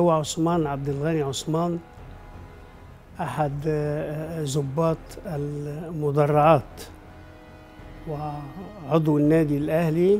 اللواء عثمان عبد الغني عثمان أحد آه، ضباط المدرعات وعضو النادي الأهلي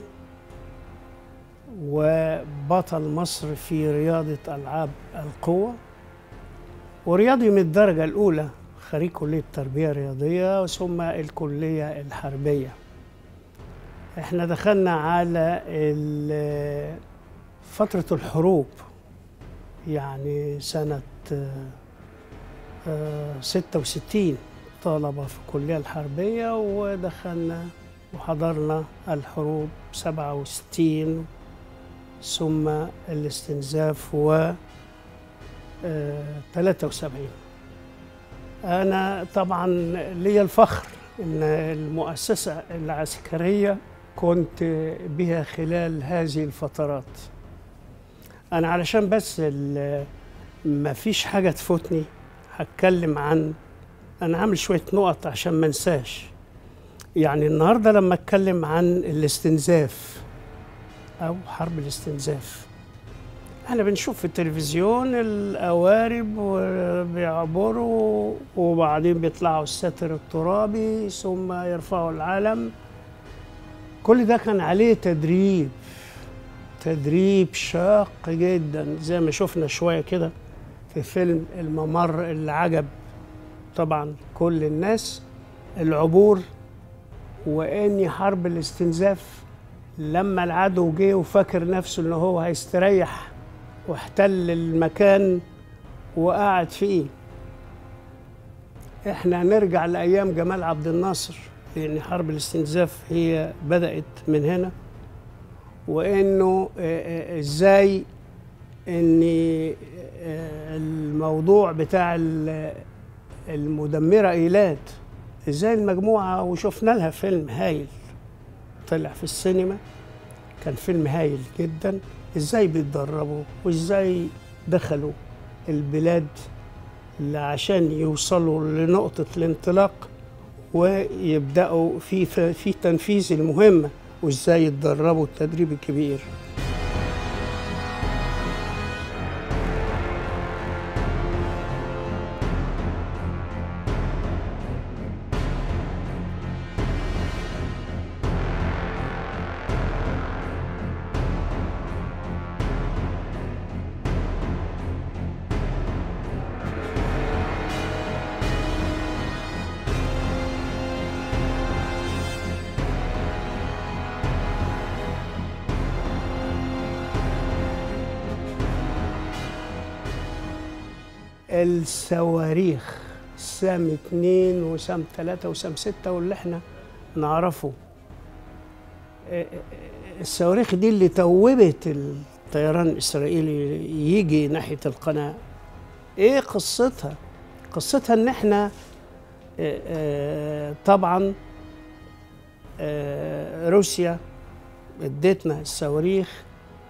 وبطل مصر في رياضة ألعاب القوة ورياضي من الدرجة الأولى خريج كلية التربية الرياضية ثم الكلية الحربية احنا دخلنا على ال- فترة الحروب يعني سنة آه، آه، 66 طلبة في الكلية الحربية ودخلنا وحضرنا الحروب 67 ثم الاستنزاف و آه، 73 أنا طبعا لي الفخر أن المؤسسة العسكرية كنت بها خلال هذه الفترات أنا علشان بس ال- ما فيش حاجة تفوتني هتكلم عن أنا عامل شوية نقط عشان ما انساش يعني النهاردة لما أتكلم عن الاستنزاف أو حرب الاستنزاف احنا بنشوف في التلفزيون القوارب وبيعبروا وبعدين بيطلعوا الستر الترابي ثم يرفعوا العلم كل ده كان عليه تدريب تدريب شاق جدا زي ما شفنا شوية كده في فيلم الممر اللي عجب طبعا كل الناس العبور واني حرب الاستنزاف لما العدو جه وفاكر نفسه ان هو هيستريح واحتل المكان وقعد فيه احنا نرجع لايام جمال عبد الناصر لان حرب الاستنزاف هي بدات من هنا وانه آه، آه، ازاي ان آه، الموضوع بتاع ال- المدمره ايلات ازاي المجموعه وشفنا لها فيلم هايل طلع في السينما كان فيلم هايل جدا ازاي بيتدربوا وازاي دخلوا البلاد اللي عشان يوصلوا لنقطة الانطلاق ويبدأوا في في تنفيذ المهمة وازاي يتدربوا التدريب الكبير الصواريخ سام اتنين وسام تلاتة وسام ستة واللي احنا نعرفه اه، اه، الصواريخ دي اللي توبت الطيران الإسرائيلي يجي ناحية القناة ايه قصتها؟ قصتها ان احنا اه، اه، طبعا اه، روسيا ادتنا الصواريخ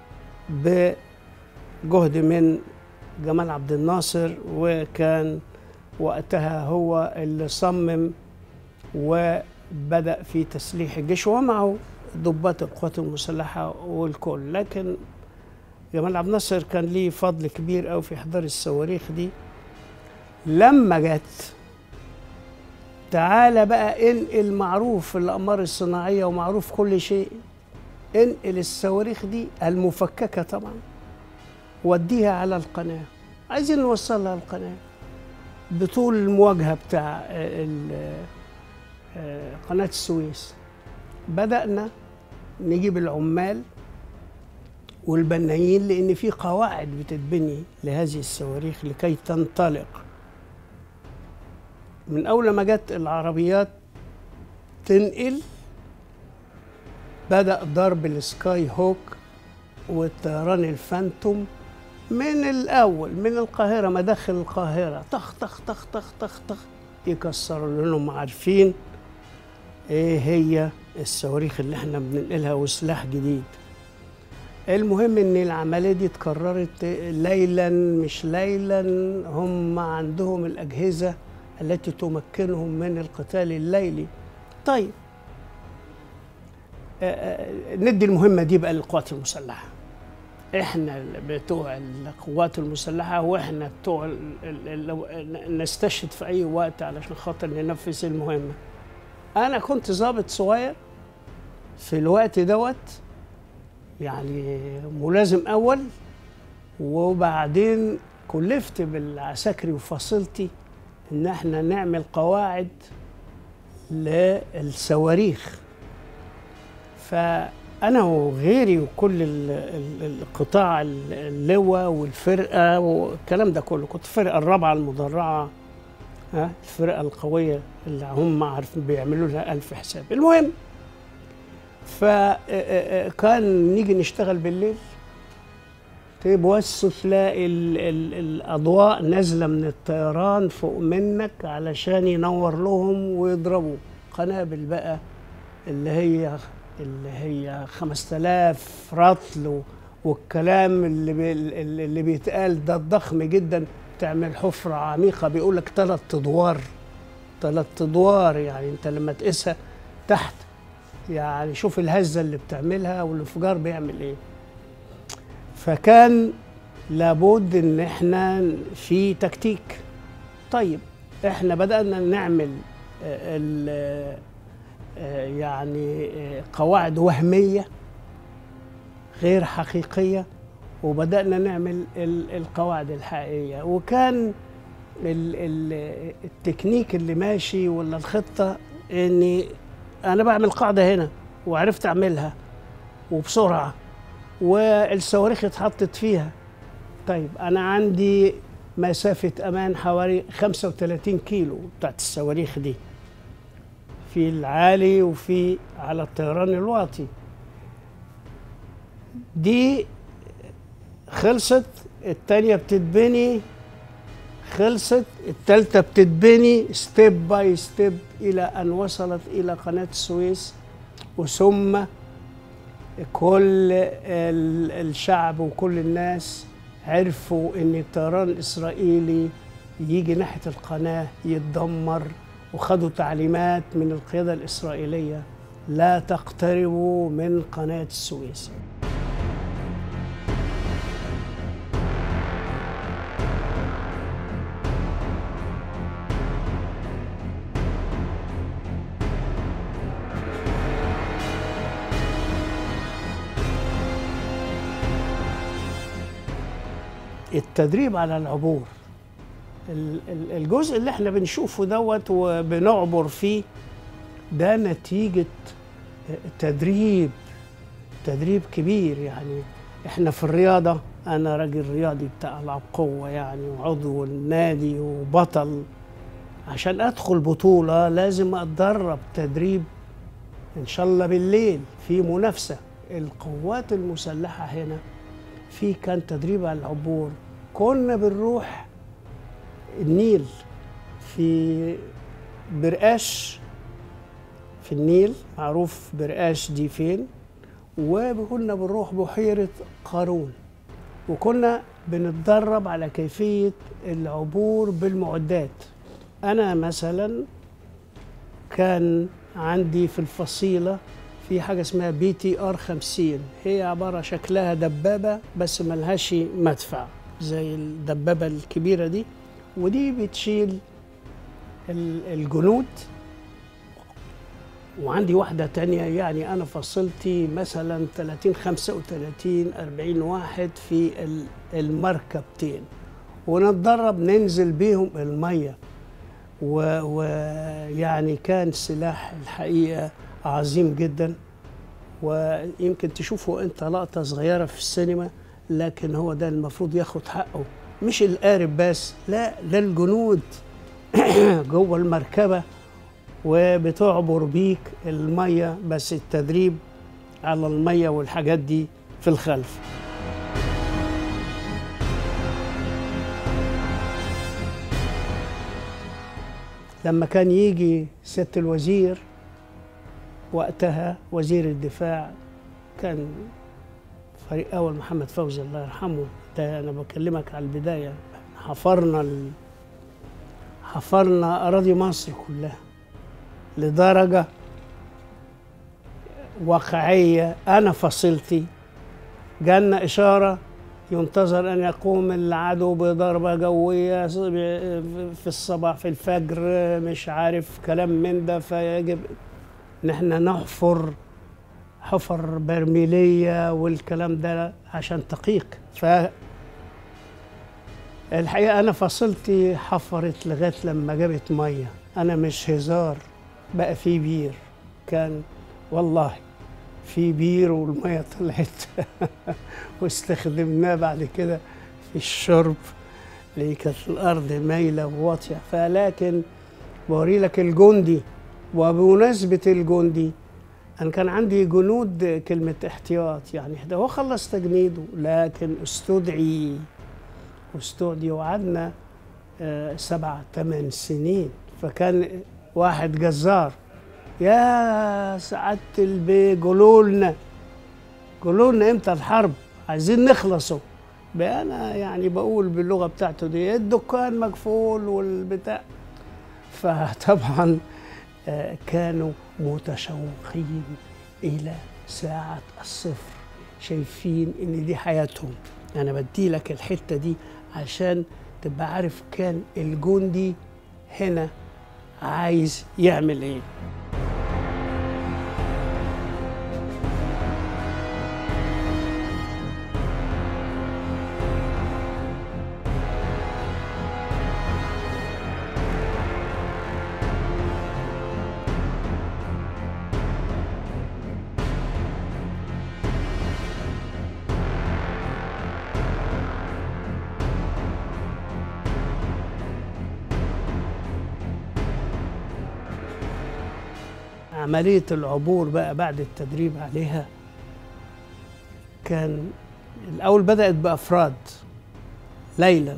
بجهد من جمال عبد الناصر وكان وقتها هو اللي صمم وبدأ في تسليح الجيش ومعه ضباط القوات المسلحة والكل لكن جمال عبد الناصر كان ليه فضل كبير قوي في إحضار الصواريخ دي لما جت تعالى بقى انقل معروف الأقمار الصناعية ومعروف كل شيء انقل الصواريخ دي المفككة طبعا وديها على القناة عايزين نوصلها القناة بطول المواجهة بتاع ال- آه، قناة السويس بدأنا نجيب العمال والبنايين لأن في قواعد بتتبني لهذه الصواريخ لكي تنطلق من أول ما جت العربيات تنقل بدأ ضرب السكاي هوك والطيران الفانتوم من الأول من القاهرة مداخل القاهرة طخ طخ طخ طخ طخ طخ يكسروا لأنهم عارفين إيه هي الصواريخ اللي احنا بننقلها وسلاح جديد المهم ان العمليه دي اتكررت ليلا مش ليلا هم عندهم الاجهزه التي تمكنهم من القتال الليلي طيب آه، آه، ندي المهمه دي بقى للقوات المسلحه احنا ال- بتوع القوات المسلحه واحنا بتوع ال- ال- ال- نستشهد في اي وقت علشان خاطر ننفذ المهمه انا كنت ضابط صغير في الوقت دوت يعني ملازم اول وبعدين كلفت بالعساكري وفصيلتي ان احنا نعمل قواعد للصواريخ فانا وغيري وكل ال- ال- القطاع ال- اللواء والفرقه والكلام ده كله كنت الفرقه الرابعه المدرعه ها الفرقه القويه اللي هم عارفين بيعملوا لها ألف حساب المهم فكان نيجي نشتغل بالليل تبص تلاقي ال ال الاضواء نازله من الطيران فوق منك علشان ينور لهم ويضربوا قنابل بقى اللي هي اللي هي 5000 رطل و- والكلام اللي بي اللي بيتقال ده ضخم جدا تعمل حفره عميقه بيقول لك ثلاث ادوار ثلاث ادوار يعني انت لما تقيسها تحت يعني شوف الهزه اللي بتعملها والانفجار بيعمل ايه فكان لابد ان احنا في تكتيك طيب احنا بدانا نعمل آه، ال- آه، يعني آه، قواعد وهميه غير حقيقيه وبدانا نعمل ال- القواعد الحقيقيه وكان ال- ال- التكنيك اللي ماشي ولا الخطه اني انا بعمل قاعده هنا وعرفت اعملها وبسرعه والصواريخ اتحطت فيها طيب انا عندي مسافه امان حوالي 35 كيلو بتاعت الصواريخ دي في العالي وفي على الطيران الواطي دي خلصت التانية بتتبني خلصت التالتة بتتبني ستيب باي ستيب إلى أن وصلت إلى قناة السويس وثم كل ال- الشعب وكل الناس عرفوا ان الطيران الاسرائيلي يجي ناحيه القناه يتدمر وخدوا تعليمات من القياده الاسرائيليه لا تقتربوا من قناه السويس التدريب على العبور ال- ال- الجزء اللي احنا بنشوفه دوت وبنعبر فيه ده نتيجة تدريب تدريب كبير يعني احنا في الرياضة انا راجل رياضي بتاع العاب قوة يعني وعضو النادي وبطل عشان ادخل بطولة لازم اتدرب تدريب ان شاء الله بالليل في منافسة القوات المسلحة هنا في كان تدريب على العبور كنا بنروح النيل في برقاش في النيل معروف برقاش دي فين وكنا بنروح بحيرة قارون وكنا بنتدرب على كيفية العبور بالمعدات أنا مثلا كان عندي في الفصيلة في حاجة اسمها بي تي ار 50 هي عبارة شكلها دبابة بس ملهاش مدفع زي الدبابة الكبيرة دي ودي بتشيل ال- الجنود وعندي واحدة تانية يعني أنا فصلتي مثلا 30 35 40 واحد في ال- المركبتين ونتدرب ننزل بيهم المية ويعني كان سلاح الحقيقة عظيم جدا ويمكن تشوفه انت لقطة صغيرة في السينما لكن هو ده المفروض ياخد حقه مش القارب بس لا للجنود جوه المركبة وبتعبر بيك المية بس التدريب على المية والحاجات دي في الخلف لما كان يجي سيادة الوزير وقتها وزير الدفاع كان فريق أول محمد فوزي الله يرحمه ده أنا بكلمك على البداية حفرنا ال... حفرنا أراضي مصر كلها لدرجة واقعية أنا فصلتي جالنا إشارة ينتظر أن يقوم العدو بضربة جوية في الصباح في الفجر مش عارف كلام من ده فيجب نحن نحفر حفر برميلية والكلام ده عشان تقيق ف الحقيقة أنا فصلتي حفرت لغاية لما جابت مية أنا مش هزار بقى في بير كان والله في بير والمية طلعت واستخدمناه بعد كده في الشرب اللي كانت الأرض مايلة وواطية فلكن بوري لك الجندي وبمناسبة الجندي أنا كان عندي جنود كلمة احتياط يعني ده هو خلص تجنيده لكن استدعي واستودي وقعدنا آه، سبع ثمان سنين فكان واحد جزار يا سعادة البي قولوا لنا قولوا لنا امتى الحرب عايزين نخلصوا بقى انا يعني بقول باللغه بتاعته دي الدكان مقفول والبتاع فطبعا آه، كانوا متشوقين الى ساعه الصفر شايفين ان دي حياتهم انا بدي لك الحته دي عشان تبقى عارف كان الجندي هنا عايز يعمل ايه عملية العبور بقى بعد التدريب عليها كان الأول بدأت بأفراد ليلا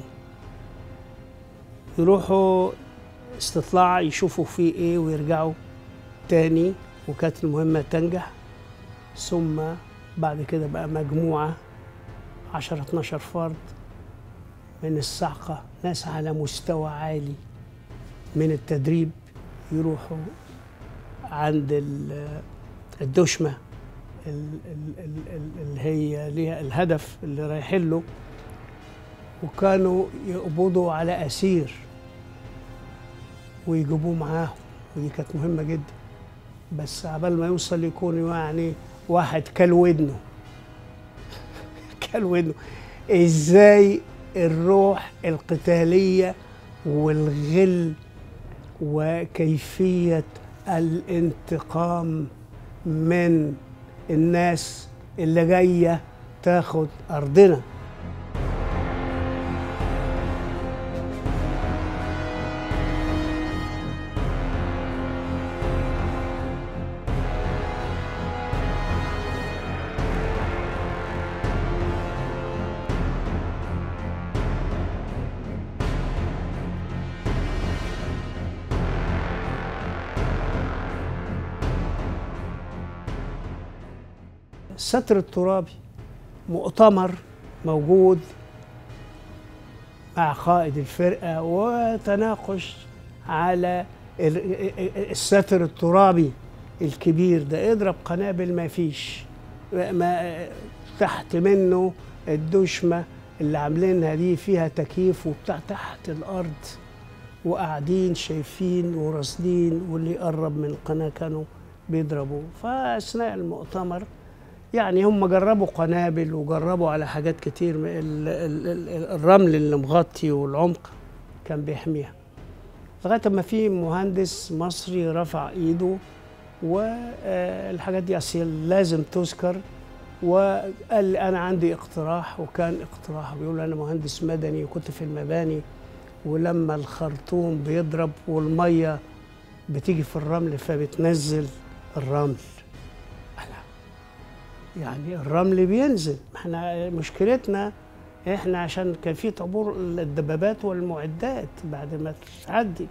يروحوا استطلاع يشوفوا فيه إيه ويرجعوا تاني وكانت المهمة تنجح ثم بعد كده بقى مجموعة 10 12 فرد من الصعقة ناس على مستوى عالي من التدريب يروحوا عند ال- الدشمة ال- ال- ال- ال- اللي هي ليها الهدف اللي رايحين له وكانوا يقبضوا على أسير ويجيبوه معاهم ودي كانت مهمة جدا بس عبال ما يوصل يكون يعني واحد كل ودنه كل ودنه ازاي الروح القتالية والغل وكيفية الانتقام من الناس اللي جاية تاخد أرضنا الستر الترابي مؤتمر موجود مع قائد الفرقة وتناقش على ال- الستر الترابي الكبير ده اضرب قنابل ما فيش ما تحت منه الدشمة اللي عاملينها دي فيها تكييف وبتاع تحت الأرض وقاعدين شايفين وراصدين واللي يقرب من القناة كانوا بيضربوا فأثناء المؤتمر يعني هم جربوا قنابل وجربوا على حاجات كتير من ال- ال- ال- الرمل اللي مغطي والعمق كان بيحميها لغايه ما في مهندس مصري رفع ايده والحاجات دي اصل لازم تذكر وقال لي انا عندي اقتراح وكان اقتراح بيقول انا مهندس مدني وكنت في المباني ولما الخرطوم بيضرب والميه بتيجي في الرمل فبتنزل الرمل أنا يعني الرمل بينزل احنا مشكلتنا احنا عشان كان في طابور الدبابات والمعدات بعد ما تعدي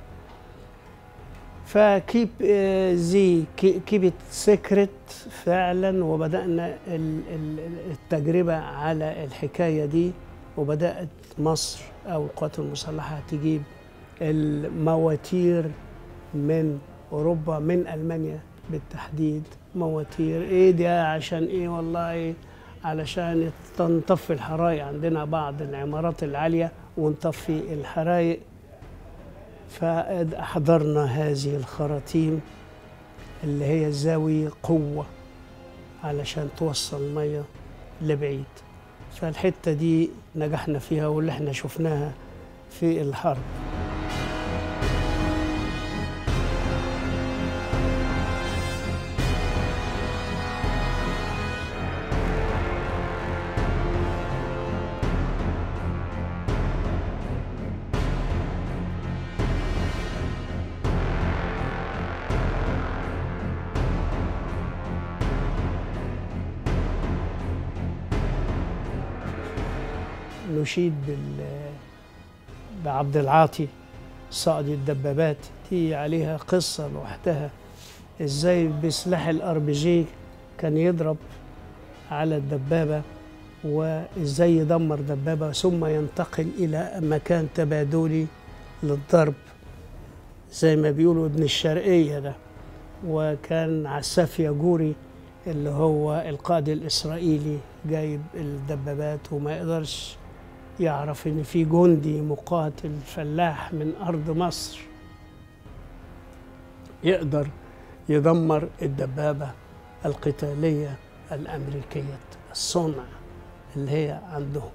فكيب آه، زي كيبت سكرت فعلا وبدأنا ال- ال- التجربة على الحكاية دي وبدأت مصر أو القوات المسلحة تجيب المواتير من أوروبا من ألمانيا بالتحديد مواتير إيه دي عشان إيه والله علشان تنطفي الحرايق عندنا بعض العمارات العالية ونطفي الحرايق فأحضرنا هذه الخراطيم اللي هي زاوية قوة علشان توصل المية لبعيد فالحتة دي نجحنا فيها واللي احنا شفناها في الحرب نشيد بال بعبد العاطي صائد الدبابات دي عليها قصة لوحدها ازاي بسلاح الار بي جي كان يضرب على الدبابة وازاي يدمر دبابة ثم ينتقل إلى مكان تبادلي للضرب زي ما بيقولوا ابن الشرقية ده وكان عساف يجوري اللي هو القائد الإسرائيلي جايب الدبابات وما يقدرش يعرف ان في جندي مقاتل فلاح من ارض مصر يقدر يدمر الدبابه القتاليه الامريكيه الصنع اللي هي عندهم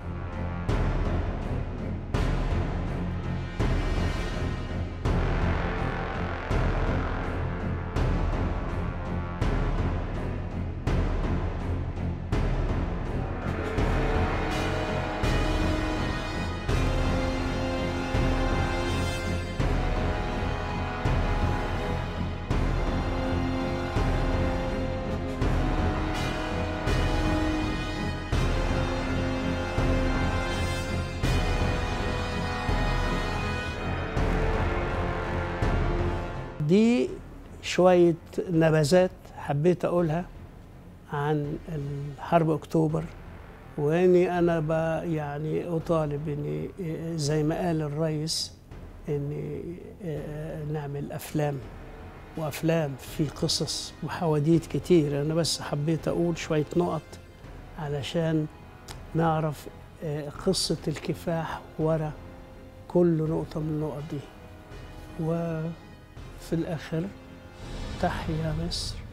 دي شوية نبذات حبيت أقولها عن الحرب أكتوبر وإني أنا ب يعني أطالب إني زي ما قال الرئيس إني نعمل أفلام وأفلام في قصص وحواديت كتير أنا بس حبيت أقول شوية نقط علشان نعرف قصة الكفاح ورا كل نقطة من النقط دي و في الآخر تحيا مصر